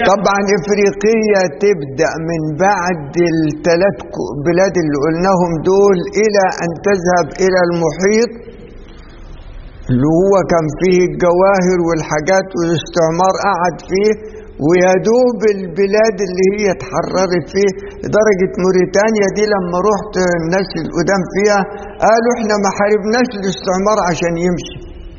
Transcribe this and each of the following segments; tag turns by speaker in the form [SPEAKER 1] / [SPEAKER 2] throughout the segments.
[SPEAKER 1] طبعا افريقية تبدأ من بعد الثلاث بلاد اللي قلناهم دول الى ان تذهب الى المحيط اللي هو كان فيه الجواهر والحاجات والاستعمار قعد فيه ويدوب البلاد اللي هي اتحررت فيه درجة موريتانيا دي لما رحت الناس القدام فيها قالوا احنا ما حاربناش الاستعمار عشان يمشي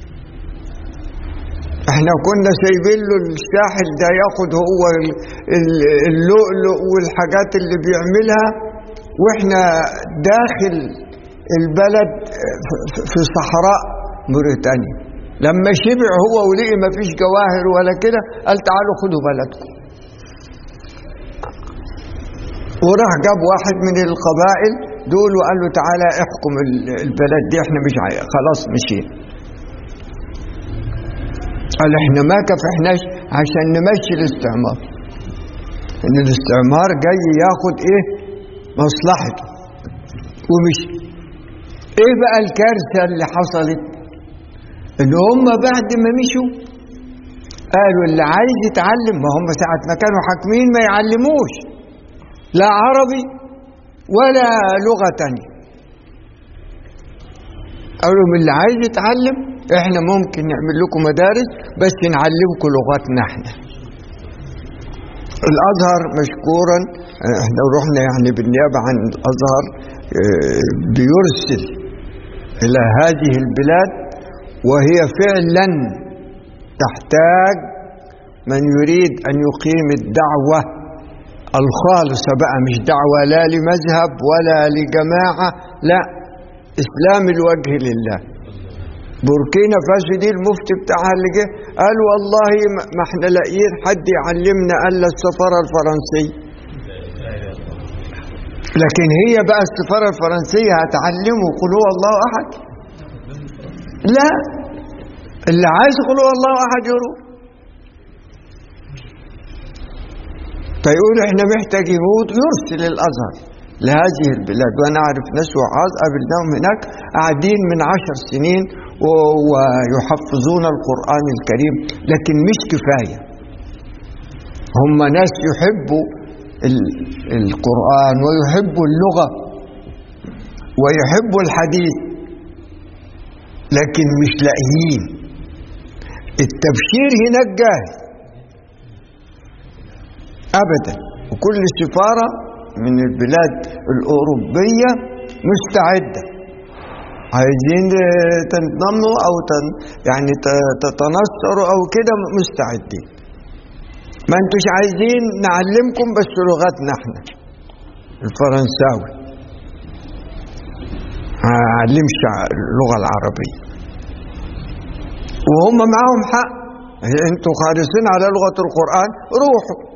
[SPEAKER 1] احنا كنا سايبين له الساحل ده ياخد هو اللؤلؤ والحاجات اللي بيعملها واحنا داخل البلد في صحراء موريتانيا لما شبع هو ولقي ما فيش جواهر ولا كده قال تعالوا خدوا بلدكم وراح جاب واحد من القبائل دول وقال له تعالى احكم البلد دي احنا مش عايز خلاص مشينا قال احنا ما كفحناش عشان نمشي الاستعمار ان الاستعمار جاي ياخد ايه مصلحته ومشي ايه بقى الكارثه اللي حصلت ان هم بعد ما مشوا قالوا اللي عايز يتعلم ما هم ساعة ما كانوا حاكمين ما يعلموش لا عربي ولا لغة تانية قالوا من اللي عايز يتعلم احنا ممكن نعمل لكم مدارس بس نعلمكم لغتنا احنا الازهر مشكورا احنا رحنا يعني بالنيابه عن الازهر بيرسل الى هذه البلاد وهي فعلا تحتاج من يريد ان يقيم الدعوه الخالصه بقى مش دعوه لا لمذهب ولا لجماعه لا اسلام الوجه لله بوركينا فاسو دي المفتي بتاعها اللي جه قال والله ما احنا لاقيين حد يعلمنا الا السفاره الفرنسيه لكن هي بقى السفاره الفرنسيه هتعلمه قل هو الله احد لا اللي عايز يقول هو الله احد يروح فيقول احنا محتاجين يرسل الازهر لهذه البلاد وانا اعرف ناس وعاظ قابلناهم هناك قاعدين من عشر سنين ويحفظون القران الكريم لكن مش كفايه هم ناس يحبوا القران ويحبوا اللغه ويحبوا الحديث لكن مش لاقيين التبشير هناك جاهز ابدا وكل سفاره من البلاد الاوروبيه مستعده عايزين تنضموا او تن يعني تتنصروا او كده مستعدين ما انتوش عايزين نعلمكم بس لغتنا احنا الفرنساوي ما علمش اللغه العربيه وهم معاهم حق انتوا خارسين على لغه القران روحوا